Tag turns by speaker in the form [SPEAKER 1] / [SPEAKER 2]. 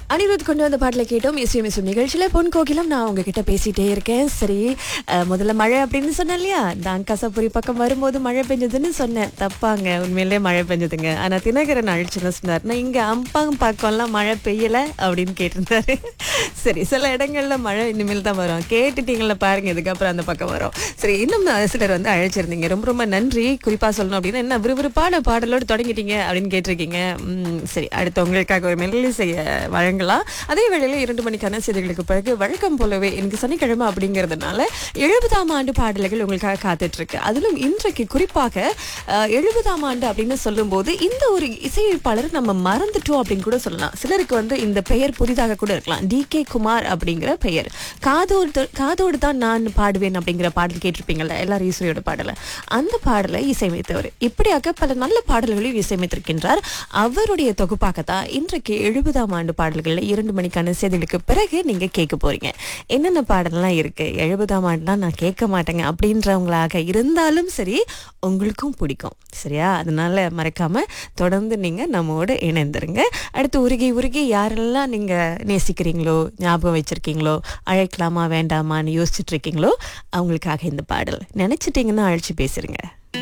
[SPEAKER 1] அனிருத் கொண்டு வந்த பாட்டில் கேட்டோம் இசையும் இசையும் நிகழ்ச்சியில பொன் கோகிலம் நான் உங்ககிட்ட பேசிட்டே இருக்கேன் சரி அஹ், முதல்ல மழை அப்படின்னு சொன்னேன் இல்லையா தான் கசப்புரி பக்கம் வரும்போது மழை பெஞ்சதுன்னு சொன்னேன் தப்பாங்க உண்மையிலேயே மழை பெஞ்சதுங்க ஆனா தினகரன் அழிச்சுன்னு சொன்னார் நான் இங்க அம்பாங் பக்கம்லாம் மழை பெய்யல அப்படின்னு கேட்டிருந்தாரு சரி சில இடங்கள்ல மழை இனிமேல் தான் வரும் கேட்டுட்டீங்களா பாருங்க இதுக்கப்புறம் அந்த பக்கம் வரும் சரி இன்னும் சிலர் வந்து அழைச்சிருந்தீங்க ரொம்ப ரொம்ப நன்றி குறிப்பா சொல்லணும் அப்படின்னா என்ன விறுவிறுப்பான பாடலோடு தொடங்கிட்டீங்க அப்படின்னு கேட்டிருக்கீங்க ம், சரி அடுத்து உங்களுக்காக ஒரு மெல்லி செய்ய வழங்கலாம் அதே வேளையில இரண்டு மணிக்கான செய்திகளுக்கு பிறகு வழக்கம் போலவே எனக்கு சனிக்கிழமை அப்படிங்கிறதுனால எழுபதாம் ஆண்டு பாடல்கள் உங்களுக்காக காத்துட்டு இருக்கு அதிலும் இன்றைக்கு குறிப்பாக அஹ், எழுபதாம் ஆண்டு அப்படின்னு சொல்லும்போது இந்த ஒரு இசையமைப்பாளர் நம்ம மறந்துட்டோம் அப்படின்னு கூட சொல்லலாம் சிலருக்கு வந்து இந்த பெயர் புதிதாக கூட இருக்கலாம் டி கே குமார் அப்படிங்கிற பெயர் காதோடு காதோடு தான் நான் பாடுவேன் அப்படிங்கிற பாடல் கேட்டிருப்பீங்கல்ல எல்லாரும் ஈஸ்வரியோட பாடலை அந்த பாடலை இசையமைத்தவர் இப்படியாக பல நல்ல பாடல்களையும் இசையமைத்திருக்கின்றார் அவருடைய தொகுப்பாகத்தான் இன்றைக்கு எழுபதாம் ஆண்டு பாடல்கள்ல இரண்டு மணிக்கான செய்திகளுக்கு பிறகு நீங்க கேட்க போறீங்க என்னென்ன பாடல்லாம் இருக்கு எழுபதாம் ஆண்டுலாம் நான் கேட்க மாட்டேங்க அப்படின்றவங்களாக இருந்தாலும் சரி உங்களுக்கும் பிடிக்கும் சரியா அதனால மறக்காம தொடர்ந்து நீங்க நம்மோடு இணைந்துருங்க அடுத்து உருகி உருகி யாரெல்லாம் நீங்க நேசிக்கிறீங்களோ ஞாபகம் வச்சிருக்கீங்களோ அழைக்கலாமா வேண்டாமான்னு யோசிச்சுட்டு இருக்கீங்களோ அவங்களுக்காக இந்த பாடல் நினைச்சிட்டீங்கன்னா அழைச்சு பேசுறீங்க